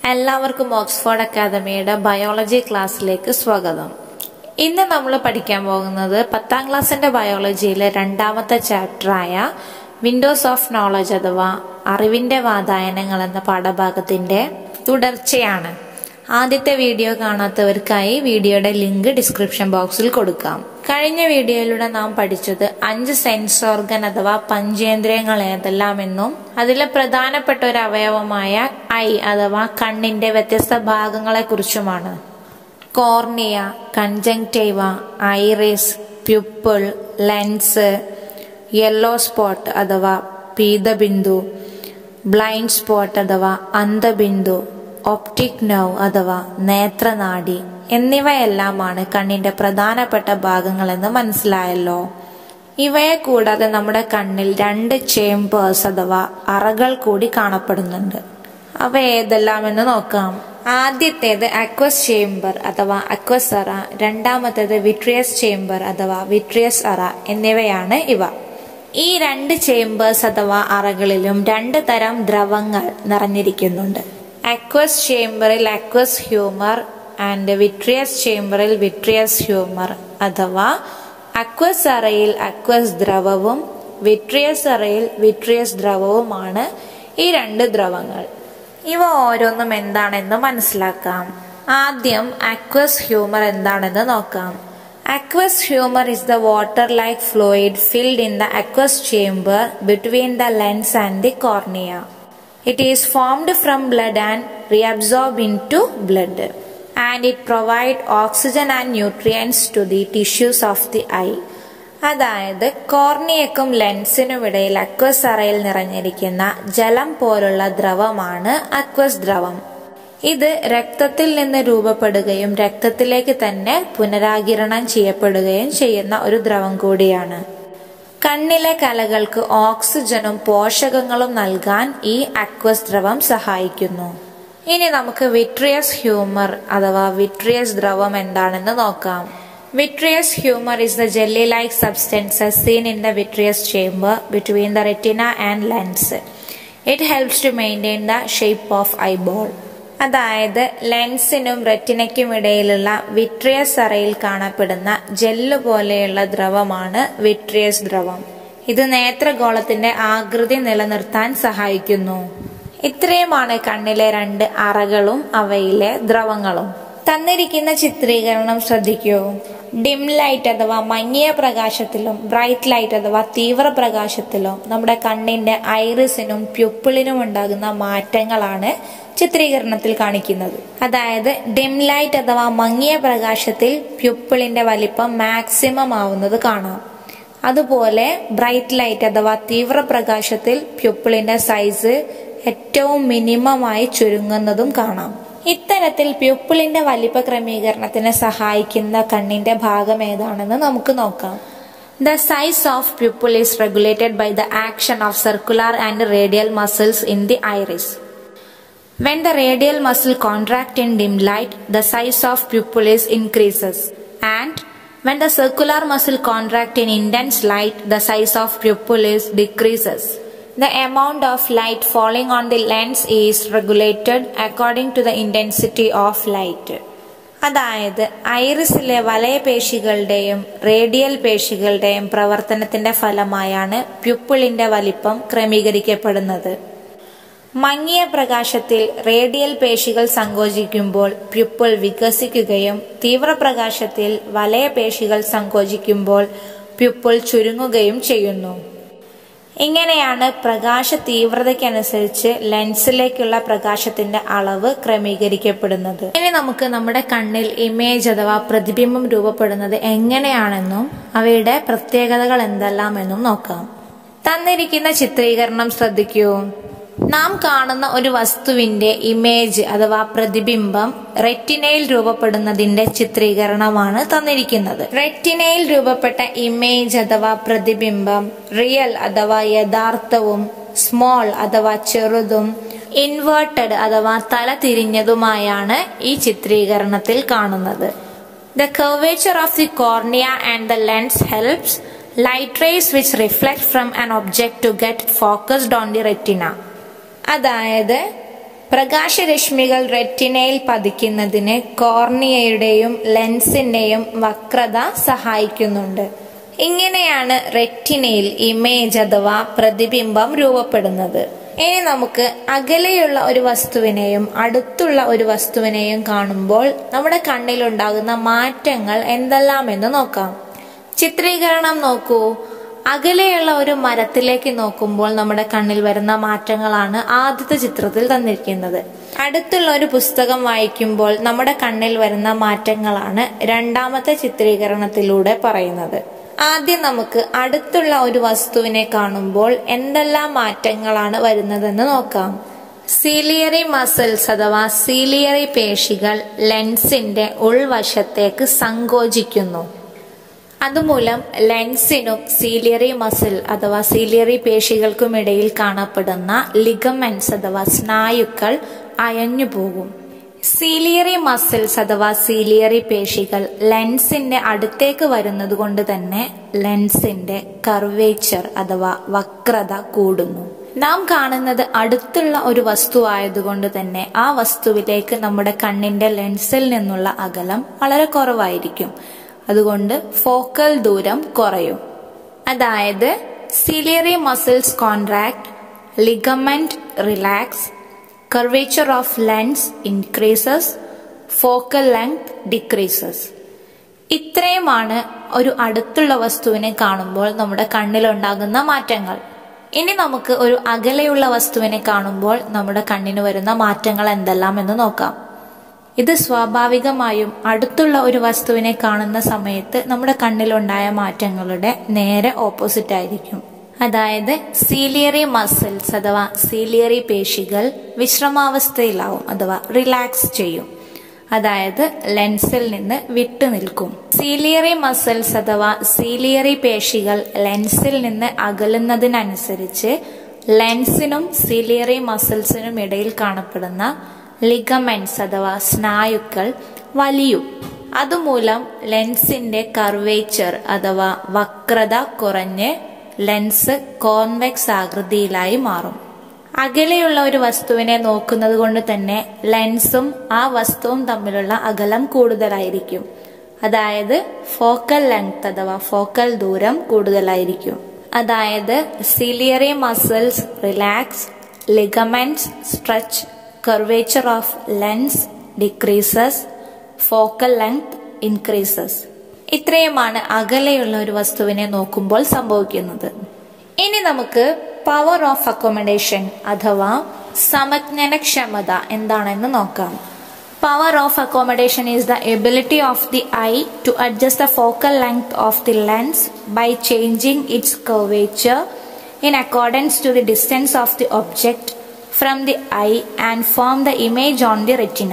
എല്ലാവർക്കും ഓക്സ്ഫോർഡ് അക്കാദമിയുടെ ബയോളജി ക്ലാസ്സിലേക്ക് സ്വാഗതം ഇന്ന് നമ്മൾ പഠിക്കാൻ പോകുന്നത് പത്താം ക്ലാസ്സിന്റെ ബയോളജിയിലെ രണ്ടാമത്തെ ചാപ്റ്ററായ വിൻഡോസ് ഓഫ് നോളജ് അഥവാ അറിവിന്റെ വാതായനങ്ങൾ എന്ന പാഠഭാഗത്തിന്റെ തുടർച്ചയാണ് ആദ്യത്തെ വീഡിയോ കാണാത്തവർക്കായി വീഡിയോയുടെ ലിങ്ക് ഡിസ്ക്രിപ്ഷൻ ബോക്സിൽ കൊടുക്കാം കഴിഞ്ഞ വീഡിയോയിലൂടെ നാം പഠിച്ചത് അഞ്ച് സെൻസ് ഓർഗൻ അഥവാ പഞ്ചേന്ദ്രിയങ്ങൾ ഏതെല്ലാമെന്നും അതിലെ പ്രധാനപ്പെട്ട ഒരു അവയവമായ ഐ അഥവാ കണ്ണിന്റെ വ്യത്യസ്ത ഭാഗങ്ങളെ കുറിച്ചുമാണ് cornea conjunctiva iris pupil lens yellow spot അഥവാ പീതബിന്ദു ബ്ലൈൻഡ് സ്പോട്ട് അഥവാ അന്ധബിന്ദു ഒപ്റ്റിക് നൗ അഥവാ നേത്രനാടി എന്നിവയെല്ലാമാണ് കണ്ണിന്റെ പ്രധാനപ്പെട്ട ഭാഗങ്ങളെന്ന് മനസ്സിലായല്ലോ ഇവയെ കൂടാതെ നമ്മുടെ കണ്ണിൽ രണ്ട് ചേംബേഴ്സ് അഥവാ അറകൾ കൂടി കാണപ്പെടുന്നുണ്ട് അവ ഏതെല്ലാമെന്ന് നോക്കാം ആദ്യത്തേത് അക്വസ് ചേംബർ അഥവാ അക്വസ് അറ രണ്ടാമത്തേത് വിട്രിയസ് ചേംബർ അഥവാ വിട്രിയസ് അറ എന്നിവയാണ് ഇവ ഈ രണ്ട് ചേംബേഴ്സ് അഥവാ അറകളിലും രണ്ട് തരം ദ്രവങ്ങൾ നിറഞ്ഞിരിക്കുന്നുണ്ട് അക്വസ് ചേംബറിൽ അക്വസ് ഹ്യൂമർ ആൻഡ് വിട്രിയസ് ചേംബറിൽ വിട്രിയസ് ഹ്യൂമർ അഥവാ അക്വസ് അറയിൽ അക്വസ് ദ്രവവും വിട്രിയസ് അറയിൽ വിട്രിയസ് ദ്രവവുമാണ് ഈ രണ്ട് ദ്രവങ്ങൾ ഇവ ഓരോന്നും എന്താണെന്ന് മനസ്സിലാക്കാം ആദ്യം അക്വസ് ഹ്യൂമർ എന്താണെന്ന് നോക്കാം aqueous humor is the water-like fluid filled in the aqueous chamber between the lens and the cornea. It is formed from blood and reabsorbed into blood and it provides oxygen and nutrients to the tissues of the eye. അതായത് കോർണിയക്കും ലെൻസിനും ഇടയിൽ aqueous അറയിൽ നിറഞ്ഞിരിക്കുന്ന ജലം പോലുള്ള ദ്രവമാണ് aqueous ദ്രവം ഇത് രക്തത്തിൽ നിന്ന് രൂപപ്പെടുകയും രക്തത്തിലേക്ക് തന്നെ പുനരാകിരണം ചെയ്യപ്പെടുകയും ചെയ്യുന്ന ഒരു ദ്രവം കൂടിയാണ് കണ്ണിലെ കലകൾക്ക് ഓക്സിജനും പോഷകങ്ങളും നൽകാൻ ഈ അക്വസ് ദ്രവം സഹായിക്കുന്നു ഇനി നമുക്ക് വിട്രിയസ് ഹ്യൂമർ അഥവാ വിട്രിയസ് ദ്രവം എന്താണെന്ന് നോക്കാം vitreous humour is the jelly like substances seen in the vitreous chamber between the retina and lens it helps to maintain the shape of eyeball അതായത് ലെൻസിനും റെറ്റിനയ്ക്കും ഇടയിലുള്ള വിട്രിയസ് അറയിൽ കാണപ്പെടുന്ന ജെല്ല് പോലെയുള്ള ദ്രവമാണ് വിട്രിയസ് ദ്രവം ഇത് നേത്രഗോളത്തിന്റെ ആകൃതി നിലനിർത്താൻ സഹായിക്കുന്നു ഇത്രയുമാണ് കണ്ണിലെ രണ്ട് അറകളും അവയിലെ ദ്രവങ്ങളും തന്നിരിക്കുന്ന ചിത്രീകരണം ശ്രദ്ധിക്കൂ ഡിം ലൈറ്റ് അഥവാ മങ്ങിയ പ്രകാശത്തിലും ബ്രൈറ്റ് ലൈറ്റ് അഥവാ തീവ്ര പ്രകാശത്തിലും നമ്മുടെ കണ്ണിന്റെ ഐറിസിനും പ്യുപ്പിളിനും ഉണ്ടാകുന്ന മാറ്റങ്ങളാണ് ചിത്രീകരണത്തിൽ കാണിക്കുന്നത് അതായത് ഡിം ലൈറ്റ് അഥവാ മങ്ങിയ പ്രകാശത്തിൽ പ്യുപ്പിളിന്റെ വലിപ്പം മാക്സിമം ആവുന്നത് കാണാം അതുപോലെ ബ്രൈറ്റ് ലൈറ്റ് അഥവാ തീവ്ര പ്രകാശത്തിൽ പ്യുപ്പിളിന്റെ സൈസ് ഏറ്റവും മിനിമമായി ചുരുങ്ങുന്നതും കാണാം ഇത്തരത്തിൽ പ്യുപ്പിളിന്റെ വലിപ്പ ക്രമീകരണത്തിന് സഹായിക്കുന്ന കണ്ണിന്റെ ഭാഗം ഏതാണെന്ന് നമുക്ക് നോക്കാം the size of pupil is regulated by the action of circular and radial muscles in the iris When the radial muscle contract in dim light, the size of pupil is increases. And when the circular muscle contract in intense light, the size of pupil is decreases. The amount of light falling on the lens is regulated according to the intensity of light. അതായത് ഐറിസിലെ വലയപേശികളുടെയും radial പേശികളുടെയും പ്രവർത്തനത്തിന്റെ ഫലമായാണ് പ്യുപ്പിളിന്റെ വലിപ്പം ക്രമീകരിക്കപ്പെടുന്നത് മങ്ങിയ പ്രകാശത്തിൽ radial പേശികൾ സങ്കോചിക്കുമ്പോൾ പ്യുപ്പിൾ വികസിക്കുകയും തീവ്രപ്രകാശത്തിൽ വലയപേശികൾ സങ്കോചിക്കുമ്പോൾ പ്യുപ്പിൾ ചുരുങ്ങുകയും ചെയ്യുന്നു ഇങ്ങനെയാണ് പ്രകാശ തീവ്രതയ്ക്കനുസരിച്ച് ലെൻസിലേക്കുള്ള പ്രകാശത്തിന്റെ അളവ് ക്രമീകരിക്കപ്പെടുന്നത് ഇനി നമുക്ക് നമ്മുടെ കണ്ണിൽ ഇമേജ് അഥവാ പ്രതിബിംബം രൂപപ്പെടുന്നത് എങ്ങനെയാണെന്നും അവയുടെ പ്രത്യേകതകൾ എന്തെല്ലാമെന്നും നോക്കാം തന്നിരിക്കുന്ന ചിത്രീകരണം ശ്രദ്ധിക്കൂ നാം കാണുന്ന ഒരു വസ്തുവിന്റെ ഇമേജ് അഥവാ പ്രതിബിംബം റെറ്റിനയിൽ രൂപപ്പെടുന്നതിന്റെ ചിത്രീകരണമാണ് തന്നിരിക്കുന്നത് റെറ്റിനയിൽ രൂപപ്പെട്ട ഇമേജ് അഥവാ പ്രതിബിംബം റിയൽ അഥവാ യഥാർത്ഥവും സ്മോൾ അഥവാ ചെറുതും ഇൻവേർട്ടഡ് അഥവാ തല തിരിഞ്ഞതുമായാണ് ഈ ചിത്രീകരണത്തിൽ കാണുന്നത് the curvature of the cornea and the lens helps light rays which reflect from an object to get focused on the retina അതായത് പ്രകാശരശ്മികൾ റെറ്റിനയിൽ പതിക്കുന്നതിന് കോർണിയയുടെയും ലെൻസിന്റെയും വക്രത സഹായിക്കുന്നുണ്ട് ഇങ്ങനെയാണ് റെറ്റിനയിൽ ഇമേജ് അഥവാ പ്രതിബിംബം രൂപപ്പെടുന്നത് ഇനി നമുക്ക് അകലെയുള്ള ഒരു വസ്തുവിനെയും അടുത്തുള്ള ഒരു വസ്തുവിനെയും കാണുമ്പോൾ നമ്മുടെ കണ്ണിലുണ്ടാകുന്ന മാറ്റങ്ങൾ എന്തെല്ലാമെന്ന് നോക്കാം ചിത്രീകരണം നോക്കൂ അകലെയുള്ള ഒരു മരത്തിലേക്ക് നോക്കുമ്പോൾ നമ്മുടെ കണ്ണിൽ വരുന്ന മാറ്റങ്ങളാണ് ആദ്യത്തെ ചിത്രത്തിൽ തന്നിരിക്കുന്നത് അടുത്തുള്ള ഒരു പുസ്തകം വായിക്കുമ്പോൾ നമ്മുടെ കണ്ണിൽ വരുന്ന മാറ്റങ്ങളാണ് രണ്ടാമത്തെ ചിത്രീകരണത്തിലൂടെ പറയുന്നത് ആദ്യം നമുക്ക് അടുത്തുള്ള ഒരു വസ്തുവിനെ കാണുമ്പോൾ എന്തെല്ലാം മാറ്റങ്ങളാണ് വരുന്നതെന്ന് നോക്കാം സീലിയറി മസിൽസ് അഥവാ സീലിയറി പേശികൾ ലെൻസിന്റെ ഉൾവശത്തേക്ക് സങ്കോചിക്കുന്നു അതുമൂലം ലെൻസിനും സീലിയറി മസിൽ അഥവാ സീലിയറി പേശികൾക്കുമിടയിൽ കാണപ്പെടുന്ന ലിഗമെന്റ്സ് അഥവാ സ്നായുക്കൾ അയഞ്ഞു പോകും സീലിയറി മസിൽസ് അഥവാ സീലിയറി പേശികൾ ലെൻസിന്റെ അടുത്തേക്ക് വരുന്നത് കൊണ്ട് തന്നെ ലെൻസിന്റെ കർവേച്ചർ അഥവാ വക്രത കൂടുന്നു നാം കാണുന്നത് അടുത്തുള്ള ഒരു വസ്തു ആയതുകൊണ്ട് തന്നെ ആ വസ്തുവിലേക്ക് നമ്മുടെ കണ്ണിന്റെ ലെൻസിൽ നിന്നുള്ള അകലം വളരെ കുറവായിരിക്കും അതുകൊണ്ട് ഫോക്കൽ ദൂരം കുറയും അതായത് ciliary muscles contract ligament relax curvature of lens increases focal length decreases ഇത്രയുമാണ് ഒരു അടുത്തുള്ള വസ്തുവിനെ കാണുമ്പോൾ നമ്മുടെ കണ്ണിലുണ്ടാകുന്ന മാറ്റങ്ങൾ ഇനി നമുക്ക് ഒരു അകലെയുള്ള വസ്തുവിനെ കാണുമ്പോൾ നമ്മുടെ കണ്ണിന് വരുന്ന മാറ്റങ്ങൾ എന്തെല്ലാം എന്ന് നോക്കാം ഇത് സ്വാഭാവികമായും അടുത്തുള്ള ഒരു വസ്തുവിനെ കാണുന്ന സമയത്ത് നമ്മുടെ കണ്ണിലുണ്ടായ മാറ്റങ്ങളുടെ നേരെ ഓപ്പോസിറ്റ് ആയിരിക്കും അതായത് സീലിയറി മസിൽസ് അഥവാ സീലിയറി പേശികൾ വിശ്രമാവസ്ഥയിലാവും അഥവാ റിലാക്സ് ചെയ്യും അതായത് ലെൻസിൽ നിന്ന് വിട്ടു നിൽക്കും സീലിയറി മസിൽസ് അഥവാ സീലിയറി പേശികൾ ലെൻസിൽ നിന്ന് അകലുന്നതിനനുസരിച്ച് ലെൻസിനും സീലിയറി മസിൽസിനും ഇടയിൽ കാണപ്പെടുന്ന ലിഗമെന്റ്സ് അഥവാ സ്നായുക്കൾ വലിയും അതുമൂലം ലെൻസിന്റെ കർവേച്ചർ അഥവാ വക്രത കുറഞ്ഞ് ലെൻസ് കോൺവെക്സ് ആകൃതിയിലായി മാറും അകലെയുള്ള ഒരു വസ്തുവിനെ നോക്കുന്നത് കൊണ്ട് തന്നെ ലെൻസും ആ വസ്തുവും തമ്മിലുള്ള അകലം കൂടുതലായിരിക്കും അതായത് ഫോക്കൽ ലെങ്ത് അഥവാ ഫോക്കൽ ദൂരം കൂടുതലായിരിക്കും അതായത് ciliary muscles relax ligaments stretch curvature of lens decreases focal length increases ഇത്രയുമാണ് അകലെയുള്ള ഒരു വസ്തുവിനെ നോക്കുമ്പോൾ സംഭവിക്കുന്നത് ഇനി നമുക്ക് പവർ ഓഫ് അക്കോമഡേഷൻ അഥവാ സമജ്ഞനക്ഷമത എന്താണെന്ന് നോക്കാം power of accommodation is the ability of the eye to adjust the focal length of the lens by changing its curvature in accordance to the distance of the object from the eye and form the image on the retina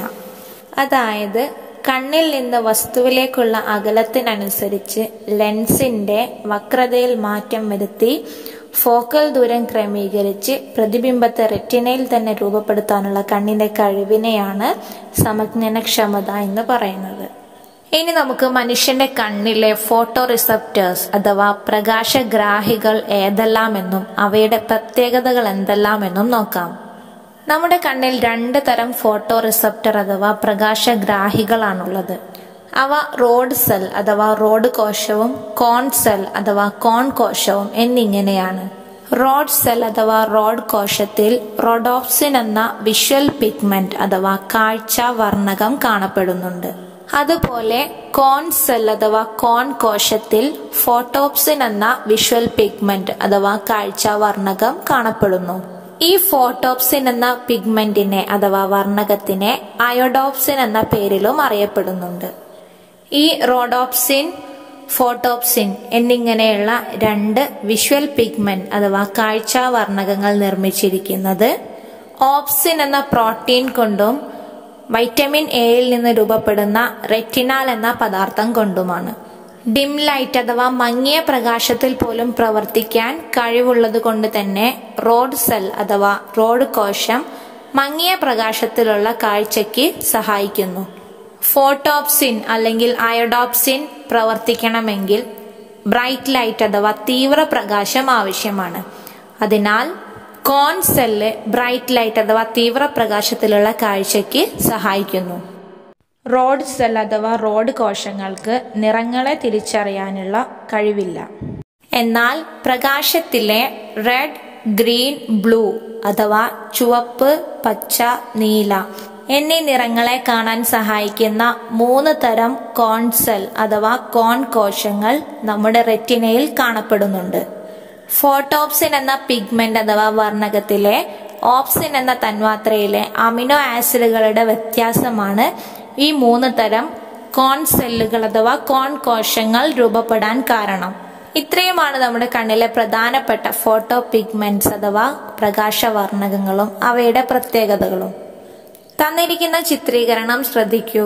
അതായത് കണ്ണിൽ നിന്ന് വസ്തുവിലേക്കുള്ള അകലത്തിനനുസരിച്ച് ലെൻസിന്റെ വക്രതയിൽ മാറ്റം വരുത്തി focal ദൂരം ക്രമീകരിച്ച് പ്രതിബിംബത്തെ റെറ്റിനയിൽ തന്നെ രൂപപ്പെടുത്താനുള്ള കണ്ണിന്റെ കഴിവിനെയാണ് സമജ്ഞനക്ഷമത എന്ന് പറയുന്നത് ഇനി നമുക്ക് മനുഷ്യന്റെ കണ്ണിലെ ഫോട്ടോ റിസപ്റ്റേഴ്സ് അഥവാ പ്രകാശഗ്രാഹികൾ ഏതെല്ലാമെന്നും അവയുടെ പ്രത്യേകതകൾ എന്തെല്ലാമെന്നും നോക്കാം നമ്മുടെ കണ്ണിൽ രണ്ട് തരം ഫോട്ടോ റിസപ്റ്റർ അഥവാ പ്രകാശഗ്രാഹികളാണുള്ളത് അവ റോഡ് സെൽ അഥവാ റോഡ് കോശവും കോൺ സെൽ അഥവാ കോൺ കോശവും എന്നിങ്ങനെയാണ് റോഡ് സെൽ അഥവാ റോഡ് കോശത്തിൽ റോഡോപ്സിൻ എന്ന വിഷ്വൽ പിഗ്മെന്റ് അഥവാ കാഴ്ച വർണ്ണകം കാണപ്പെടുന്നുണ്ട് അതുപോലെ കോൺ സെൽ അഥവാ കോൺ കോശത്തിൽ ഫോട്ടോപ്സിൻ എന്ന വിഷ്വൽ പിഗ്മെന്റ് അഥവാ കാഴ്ച വർണ്ണകം കാണപ്പെടുന്നു ഈ ഫോട്ടോപ്സിൻ എന്ന പിഗ്മെന്റിനെ അഥവാ വർണ്ണകത്തിനെ അയോഡോപ്സിൻ എന്ന പേരിലും അറിയപ്പെടുന്നുണ്ട് ഈ റോഡോപ്സിൻ ഫോട്ടോപ്സിൻ എന്നിങ്ങനെയുള്ള രണ്ട് വിഷ്വൽ പിഗ്മെന്റ് അഥവാ കാഴ്ച വർണ്ണകങ്ങൾ നിർമ്മിച്ചിരിക്കുന്നത് ഓപ്സിൻ എന്ന പ്രോട്ടീൻ കൊണ്ടും വൈറ്റമിൻ എയിൽ നിന്ന് രൂപപ്പെടുന്ന റെറ്റിനാൽ എന്ന പദാർത്ഥം കൊണ്ടുമാണ് ഡിം ലൈറ്റ് അഥവാ മങ്ങിയ പ്രകാശത്തിൽ പോലും പ്രവർത്തിക്കാൻ കഴിവുള്ളത് കൊണ്ട് തന്നെ റോഡ് സെൽ അഥവാ റോഡ് കോശം മങ്ങിയ പ്രകാശത്തിലുള്ള കാഴ്ചയ്ക്ക് സഹായിക്കുന്നു ഫോട്ടോപ്സിൻ അല്ലെങ്കിൽ അയോഡോപ്സിൻ പ്രവർത്തിക്കണമെങ്കിൽ ബ്രൈറ്റ് ലൈറ്റ് അഥവാ തീവ്ര പ്രകാശം ആവശ്യമാണ് അതിനാൽ കോൺ സെല്ല് ബ്രൈറ്റ് ലൈറ്റ് അഥവാ തീവ്രപ്രകാശത്തിലുള്ള കാഴ്ചയ്ക്ക് സഹായിക്കുന്നു റോഡ് സെൽ അഥവാ റോഡ് കോശങ്ങൾക്ക് നിറങ്ങളെ തിരിച്ചറിയാനുള്ള കഴിവില്ല എന്നാൽ പ്രകാശത്തിലെ റെഡ് ഗ്രീൻ ബ്ലൂ അഥവാ ചുവപ്പ് പച്ച നീല എന്നീ നിറങ്ങളെ കാണാൻ സഹായിക്കുന്ന മൂന്ന് തരം കോൺസെൽ അഥവാ കോൺ കോശങ്ങൾ നമ്മുടെ റെറ്റിനയിൽ കാണപ്പെടുന്നുണ്ട് ഫോട്ടോപ്സിൻ എന്ന പിഗ്മെന്റ് അഥവാ വർണ്ണകത്തിലെ ഓപ്സിൻ എന്ന തന്മാത്രയിലെ അമിനോ ആസിഡുകളുടെ വ്യത്യാസമാണ് ഈ മൂന്ന് തരം കോൺ സെല്ലുകൾ അഥവാ കോൺ കോശങ്ങൾ രൂപപ്പെടാൻ കാരണം ഇത്രയുമാണ് നമ്മുടെ കണ്ണിലെ പ്രധാനപ്പെട്ട ഫോട്ടോ പിഗ്മെന്റ്സ് അഥവാ പ്രകാശവർണ്ണകങ്ങളും അവയുടെ പ്രത്യേകതകളും തന്നിരിക്കുന്ന ചിത്രീകരണം ശ്രദ്ധിക്കൂ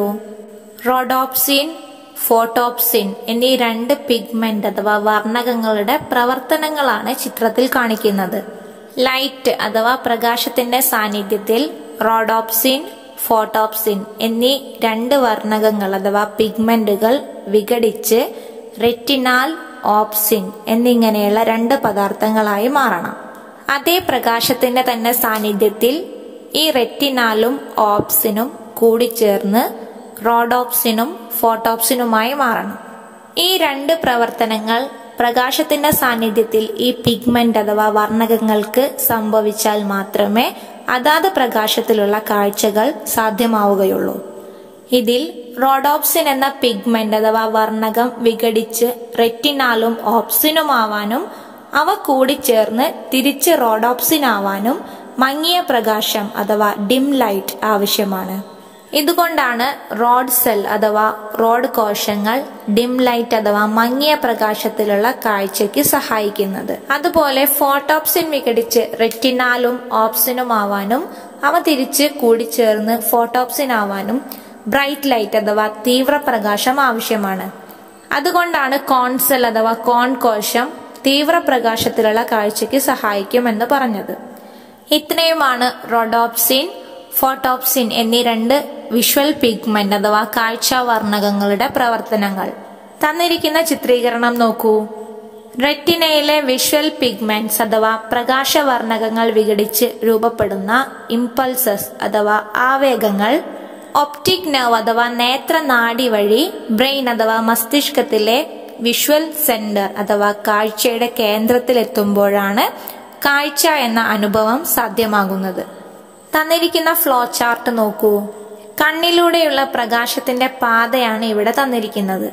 റോഡോപ്സിൻ ഫോട്ടോപ്സിൻ എന്നീ രണ്ട് പിഗ്മെന്റ് അഥവാ വർണ്ണകങ്ങളുടെ പ്രവർത്തനങ്ങളാണ് ചിത്രത്തിൽ കാണിക്കുന്നത് ലൈറ്റ് അഥവാ പ്രകാശത്തിന്റെ സാന്നിധ്യത്തിൽ റോഡോപ്സിൻ ഫോട്ടോപ്സിൻ എന്നീ രണ്ട് വർണ്ണകങ്ങൾ അഥവാ പിഗ്മെന്റുകൾ വിഘടിച്ച് റെറ്റിനാൽ ഓപ്സിൻ എന്നിങ്ങനെയുള്ള രണ്ട് പദാർത്ഥങ്ങളായി മാറണം അതേ പ്രകാശത്തിന്റെ തന്നെ സാന്നിധ്യത്തിൽ ഈ റെറ്റിനാലും ഓപ്സിനും കൂടിച്ചേർന്ന് റോഡോപ്സിനും ഫോട്ടോപ്സിനുമായി മാറണം ഈ രണ്ട് പ്രവർത്തനങ്ങൾ പ്രകാശത്തിന്റെ സാന്നിധ്യത്തിൽ ഈ പിഗ്മെന്റ് അഥവാ വർണ്ണകങ്ങൾക്ക് സംഭവിച്ചാൽ മാത്രമേ അതാത് പ്രകാശത്തിലുള്ള കാഴ്ചകൾ സാധ്യമാവുകയുള്ളൂ ഇതിൽ റോഡോപ്സിൻ എന്ന പിഗ്മെന്റ് അഥവാ വർണ്ണകം വിഘടിച്ച് റെറ്റിനാലും ഓപ്സിനുമാവാനും അവ കൂടിച്ചേർന്ന് തിരിച്ച് റോഡോപ്സിനാവാനും മങ്ങിയ പ്രകാശം അഥവാ ഡിം ലൈറ്റ് ആവശ്യമാണ് ഇതുകൊണ്ടാണ് റോഡ് സെൽ അഥവാ റോഡ് കോശങ്ങൾ ഡിം ലൈറ്റ് അഥവാ മങ്ങിയ പ്രകാശത്തിലുള്ള കാഴ്ചയ്ക്ക് സഹായിക്കുന്നത് അതുപോലെ ഫോട്ടോപ്സിൻ വിഘടിച്ച് റെറ്റിനാലും ഓപ്സിനും ആവാനും അവ തിരിച്ച് കൂടിച്ചേർന്ന് ഫോട്ടോപ്സിൻ ആവാനും ബ്രൈറ്റ് ലൈറ്റ് അഥവാ തീവ്രപ്രകാശം ആവശ്യമാണ് അതുകൊണ്ടാണ് കോൺസെൽ അഥവാ കോൺ കോശം തീവ്രപ്രകാശത്തിലുള്ള കാഴ്ചയ്ക്ക് സഹായിക്കുമെന്ന് പറഞ്ഞത് ഇത്രയുമാണ് റോഡോപ്സിൻ ഫോട്ടോപ്സിൻ എന്നീ രണ്ട് വിഷ്വൽ പിഗ്മെന്റ് അഥവാ കാഴ്ചാവർണ്ണകങ്ങളുടെ പ്രവർത്തനങ്ങൾ തന്നിരിക്കുന്ന ചിത്രീകരണം നോക്കൂ റെറ്റിനയിലെ വിഷ്വൽ പിഗ്മെന്റ്സ് അഥവാ പ്രകാശവർണ്ണകങ്ങൾ വിഘടിച്ച് രൂപപ്പെടുന്ന ഇമ്പൾസസ് അഥവാ ആവേഗങ്ങൾ ഒപ്റ്റിക് നെർവ് അഥവാ നേത്രനാഡി വഴി ബ്രെയിൻ അഥവാ മസ്തിഷ്കത്തിലെ വിഷ്വൽ സെന്റർ അഥവാ കാഴ്ചയുടെ കേന്ദ്രത്തിലെത്തുമ്പോഴാണ് കാഴ്ച എന്ന അനുഭവം സാധ്യമാകുന്നത് തന്നിരിക്കുന്ന ഫ്ലോ ചാർട്ട് നോക്കൂ കണ്ണിലൂടെയുള്ള പ്രകാശത്തിന്റെ പാതയാണ് ഇവിടെ തന്നിരിക്കുന്നത്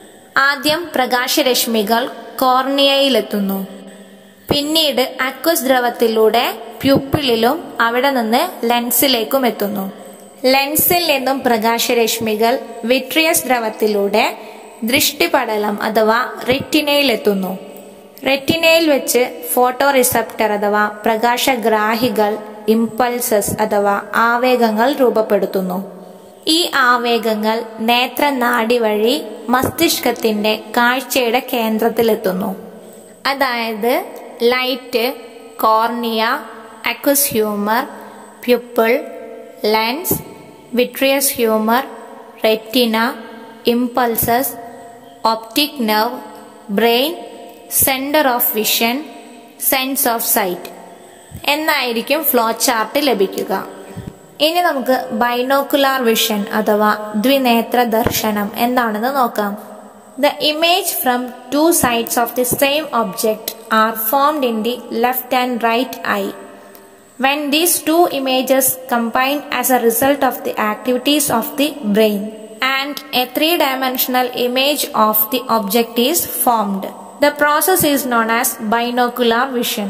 ആദ്യം പ്രകാശരശ്മികൾ കോർണിയയിലെത്തുന്നു പിന്നീട് അക്വസ് ദ്രവത്തിലൂടെ പ്യൂപ്പിളിലും അവിടെ നിന്ന് ലെൻസിലേക്കും എത്തുന്നു ലെൻസിൽ നിന്നും പ്രകാശരശ്മികൾ വിട്രിയസ് ദ്രവത്തിലൂടെ ദൃഷ്ടിപടലം അഥവാ റെറ്റിനയിലെത്തുന്നു റെറ്റിനയിൽ വെച്ച് ഫോട്ടോ റിസപ്റ്റർ അഥവാ പ്രകാശഗ്രാഹികൾ ഇമ്പൾസസ് അഥവാ ആവേഗങ്ങൾ രൂപപ്പെടുത്തുന്നു ഈ ആവേഗങ്ങൾ നേത്രനാഡി വഴി മസ്തിഷ്കത്തിന്റെ കാഴ്ചയുടെ കേന്ദ്രത്തിലെത്തുന്നു അതായത് light cornea aqueous humour pupil lens vitreous humour retina impulses optic nerve brain centre of vision sense of sight എന്നായിരിക്കും ഫ്ലോ ചാർട്ട് ലഭിക്കുക ഇനി നമുക്ക് ബൈനോക്കുലാർ വിഷൻ അഥവാ ദ്വിനേത്ര ദർശനം എന്താണെന്ന് നോക്കാം the image from two sides of the same object are formed in the left and right eye when these two images combine as a result of the activities of the brain and a three-dimensional image of the object is formed. The process is known as binocular vision.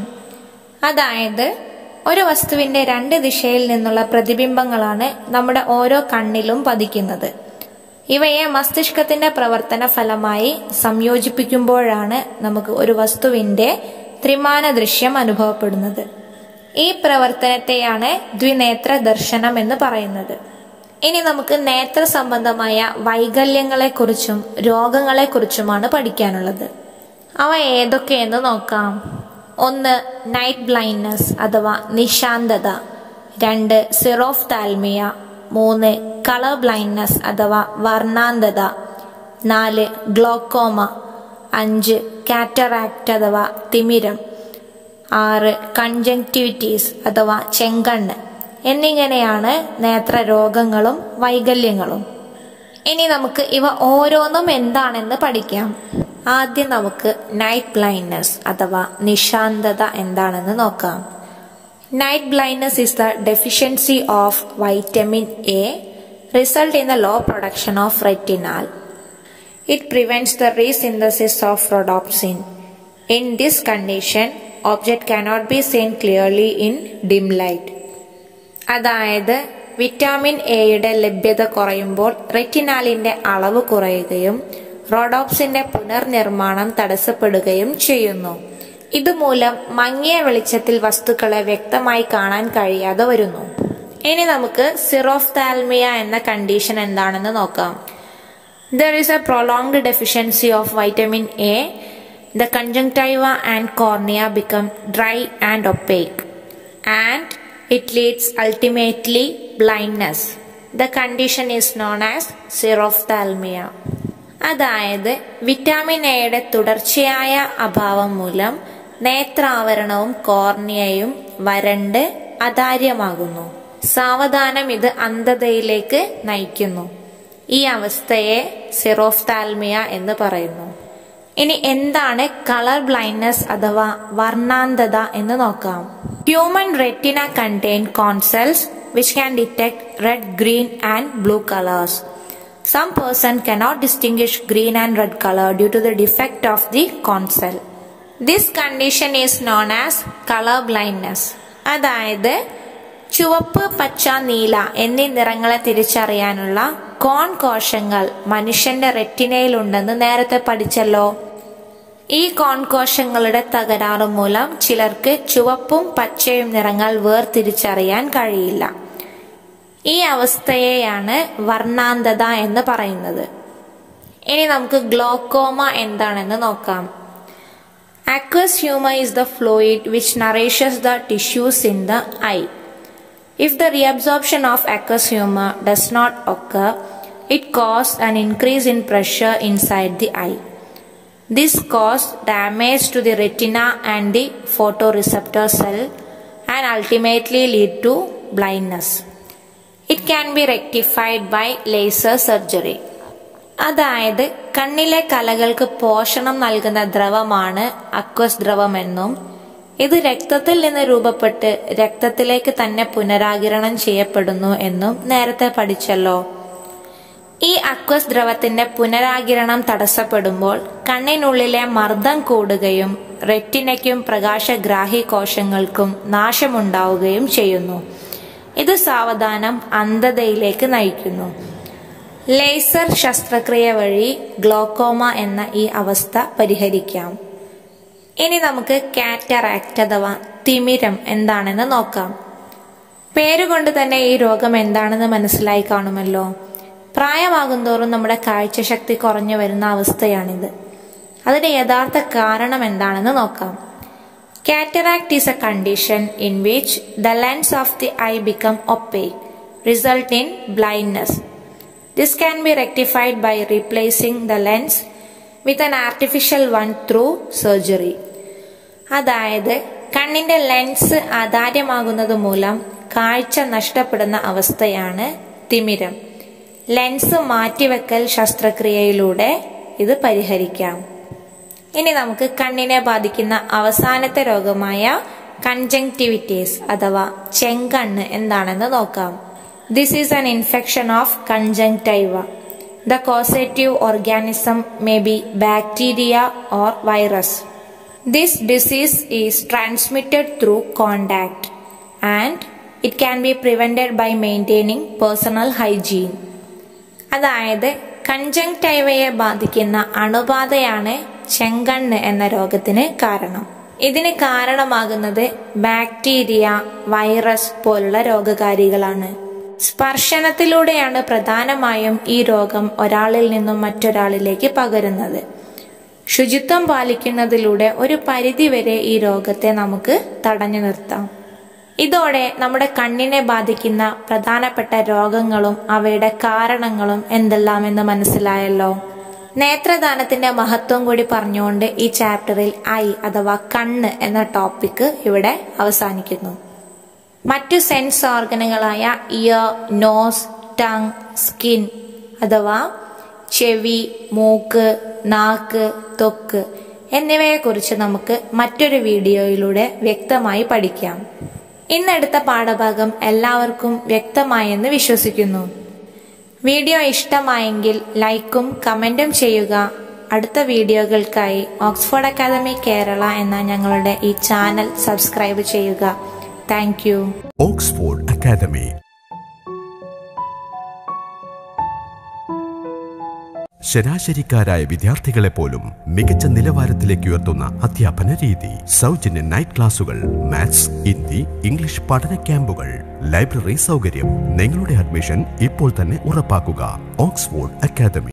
അതായത് ഒരു വസ്തുവിന്റെ രണ്ട് ദിശയിൽ നിന്നുള്ള പ്രതിബിംബങ്ങളാണ് നമ്മുടെ ഓരോ കണ്ണിലും പതിക്കുന്നത് ഇവയെ മസ്തിഷ്കത്തിന്റെ പ്രവർത്തന ഫലമായി സംയോജിപ്പിക്കുമ്പോഴാണ് നമുക്ക് ഒരു വസ്തുവിന്റെ ത്രിമാന ദൃശ്യം അനുഭവപ്പെടുന്നത് ഈ പ്രവർത്തനത്തെയാണ് ദ്വിനേത്ര ദർശനം എന്ന് പറയുന്നത് ഇനി നമുക്ക് നേത്ര സംബന്ധമായ വൈകല്യങ്ങളെക്കുറിച്ചും രോഗങ്ങളെക്കുറിച്ചുമാണ് പഠിക്കാനുള്ളത് അവ ഏതൊക്കെയെന്ന് നോക്കാം ഒന്ന് നൈറ്റ് ബ്ലൈൻഡ്നസ് അഥവാ നിശാന്തത രണ്ട് സിറോഫ് താൽമിയ മൂന്ന് കളർ ബ്ലൈൻഡ്നസ് അഥവാ വർണ്ണാന്തത നാല് ഗ്ലോക്കോമ അഞ്ച് കാറ്ററാക്ട് അഥവാ തിമിരം ആറ് കൺജങ്ക്ടിവിറ്റീസ് അഥവാ ചെങ്കണ്ണ് എന്നിങ്ങനെയാണ് നേത്രരോഗങ്ങളും വൈകല്യങ്ങളും ഇനി നമുക്ക് ഇവ ഓരോന്നും എന്താണെന്ന് പഠിക്കാം ആദ്യം നമുക്ക് നൈറ്റ് ബ്ലൈൻഡ്നെസ് അഥവാ നിശാന്തത എന്താണെന്ന് നോക്കാം night blindness is the deficiency of vitamin A result in the low production of retinal it prevents the resynthesis of rhodopsin in this condition object cannot be seen clearly in dim light അതായത് vitamin എയുടെ ലഭ്യത കുറയുമ്പോൾ റെറ്റിനാലിന്റെ അളവ് കുറയുകയും റോഡോപ്സിന്റെ പുനർനിർമ്മാണം തടസ്സപ്പെടുകയും ചെയ്യുന്നു ഇതുമൂലം മങ്ങിയ വെളിച്ചത്തിൽ വസ്തുക്കളെ വ്യക്തമായി കാണാൻ കഴിയാതെ വരുന്നു ഇനി നമുക്ക് സിറോഫ്താൽമിയ എന്ന കണ്ടീഷൻ എന്താണെന്ന് നോക്കാം there is a prolonged deficiency of vitamin A the conjunctiva and cornea become dry and opaque and it leads ultimately blindness the condition is known as xerophthalmia അതായത് വിറ്റാമിൻ എയുടെ തുടർച്ചയായ അഭാവം മൂലം നേത്രാവരണവും കോർണിയയും വരണ്ട് അതാര്യമാകുന്നു സാവധാനം ഇത് അന്ധതയിലേക്ക് നയിക്കുന്നു ഈ അവസ്ഥയെ സിറോഫ്താൽമിയ എന്ന് പറയുന്നു ഇനി എന്താണ് കളർ ബ്ലൈൻഡ്നെസ് അഥവാ വർണ്ണാന്തത എന്ന് നോക്കാം human retina contain cone cells which can detect red green and blue colours Some person cannot distinguish green and red color due to the defect of the consel. This condition is known as color blindness. അതായത് ചുവപ്പ് പച്ച നീല എന്നീ നിറങ്ങളെ തിരിച്ചറിയാനുള്ള കോൺ കോശങ്ങൾ മനുഷ്യന്റെ റെറ്റിനയിലുണ്ടെന്ന് നേരത്തെ പഠിച്ചല്ലോ ഈ കോൺ കോശങ്ങളുടെ തകരാറ് മൂലം ചിലർക്ക് ചുവപ്പും പച്ചയും നിറങ്ങൾ വേർതിരിച്ചറിയാൻ കഴിയില്ല ഈ അവസ്ഥയെയാണ് വർണ്ണാന്തത എന്ന് പറയുന്നത് ഇനി നമുക്ക് ഗ്ലോക്കോമ എന്താണെന്ന് നോക്കാം aqueous humour is the fluid which nourishes the tissues in the eye if the reabsorption of aqueous humour does not occur it cause an increase in pressure inside the eye this cause damage to the retina and the photoreceptor cell and ultimately lead to blindness it can be rectified by laser surgery അതായത് കണ്ണിലെ കലകൾക്ക് പോഷണം നൽകുന്ന ദ്രവമാണ് aqueous ദ്രവമെന്നും ഇത് രക്തത്തിൽ നിന്ന് രൂപപ്പെട്ട് രക്തത്തിലേക്ക് തന്നെ പുനരാകിരണം ചെയ്യപ്പെടുന്നു എന്നും നേരത്തെ പഠിച്ചല്ലോ ഈ അക്വസ് ദ്രവത്തിന്റെ പുനരാകിരണം തടസ്സപ്പെടുമ്പോൾ കണ്ണിനുള്ളിലെ മർദ്ദം കൂടുകയും റെറ്റിനയ്ക്കും പ്രകാശഗ്രാഹി കോശങ്ങൾക്കും നാശമുണ്ടാവുകയും ചെയ്യുന്നു ഇത് സാവധാനം അന്ധതയിലേക്ക് നയിക്കുന്നു ലേസർ ശസ്ത്രക്രിയ വഴി ഗ്ലോക്കോമ എന്ന ഈ അവസ്ഥ പരിഹരിക്കാം ഇനി നമുക്ക് കാറ്ററാക്ട് അഥവാ തിമിരം എന്താണെന്ന് നോക്കാം പേരുകൊണ്ട് തന്നെ ഈ രോഗം എന്താണെന്ന് മനസ്സിലായി കാണുമല്ലോ പ്രായമാകുന്തോറും നമ്മുടെ കാഴ്ചശക്തി കുറഞ്ഞു വരുന്ന അവസ്ഥയാണിത് അതിന്റെ യഥാർത്ഥ കാരണം എന്താണെന്ന് നോക്കാം Cataract is a condition in which the lens of the eye become opaque, result in blindness. This can be rectified by replacing the lens with an artificial one through surgery. അതായത് കണ്ണിന്റെ ലെൻസ് അതാര്യമാകുന്നത് മൂലം കാഴ്ച നഷ്ടപ്പെടുന്ന അവസ്ഥയാണ് തിമിരം lens മാറ്റിവെക്കൽ ശസ്ത്രക്രിയയിലൂടെ ഇത് പരിഹരിക്കാം ഇനി നമുക്ക് കണ്ണിനെ ബാധിക്കുന്ന അവസാനത്തെ രോഗമായ കൺജങ്ക്ടിവിറ്റീസ് അഥവാ ചെങ്കണ്ണ് എന്താണെന്ന് നോക്കാം this is an infection of conjunctiva the causative organism may be bacteria or virus this disease is transmitted through contact and it can be prevented by maintaining personal hygiene അതായത് കൺജങ്ക്ടൈവയെ ബാധിക്കുന്ന അണുബാധയാണ് ചെങ്കണ്ണ് എന്ന രോഗത്തിന് കാരണം ഇതിന് കാരണമാകുന്നത് ബാക്ടീരിയ വൈറസ് പോലുള്ള രോഗകാരികളാണ് സ്പർശനത്തിലൂടെയാണ് പ്രധാനമായും ഈ രോഗം ഒരാളിൽ നിന്നും മറ്റൊരാളിലേക്ക് പകരുന്നത് ശുചിത്വം പാലിക്കുന്നതിലൂടെ ഒരു പരിധിവരെ ഈ രോഗത്തെ നമുക്ക് തടഞ്ഞു നിർത്താം ഇതോടെ നമ്മുടെ കണ്ണിനെ ബാധിക്കുന്ന പ്രധാനപ്പെട്ട രോഗങ്ങളും അവയുടെ കാരണങ്ങളും എന്തെല്ലാമെന്ന് മനസ്സിലായല്ലോ നേത്രദാനത്തിന്റെ മഹത്വം കൂടി പറഞ്ഞുകൊണ്ട് ഈ ചാപ്റ്ററിൽ ഐ അഥവാ കണ്ണ് എന്ന ടോപ്പിക്ക് ഇവിടെ അവസാനിക്കുന്നു മറ്റു സെൻസ് ഓർഗനുകളായ ഇയർ നോസ് ടങ് സ്കിൻ അഥവാ ചെവി മൂക്ക് നാക്ക് ത്വക്ക് എന്നിവയെക്കുറിച്ച് നമുക്ക് മറ്റൊരു വീഡിയോയിലൂടെ വ്യക്തമായി പഠിക്കാം ഇന്നെടുത്ത പാഠഭാഗം എല്ലാവർക്കും വ്യക്തമായെന്ന് വിശ്വസിക്കുന്നു വീഡിയോ ഇഷ്ടമായെങ്കിൽ ലൈക്കും കമന്റും ചെയ്യുക അടുത്ത വീഡിയോകൾക്കായി ഓക്സ്ഫോർഡ് അക്കാദമി കേരള എന്ന ഞങ്ങളുടെ ഈ ചാനൽ സബ്സ്ക്രൈബ് ചെയ്യുക താങ്ക് ഓക്സ്ഫോർഡ് അക്കാദമി ശരാശരിക്കാരായ വിദ്യാർത്ഥികളെ പോലും മികച്ച നിലവാരത്തിലേക്ക് ഉയർത്തുന്ന അധ്യാപന രീതി സൗജന്യ നൈറ്റ് ക്ലാസുകൾ മാത്സ് ഹിന്ദി ഇംഗ്ലീഷ് പഠന ക്യാമ്പുകൾ ലൈബ്രറി സൗകര്യം നിങ്ങളുടെ അഡ്മിഷൻ ഇപ്പോൾ തന്നെ ഉറപ്പാക്കുക ഓക്സ്ഫോർഡ് അക്കാദമി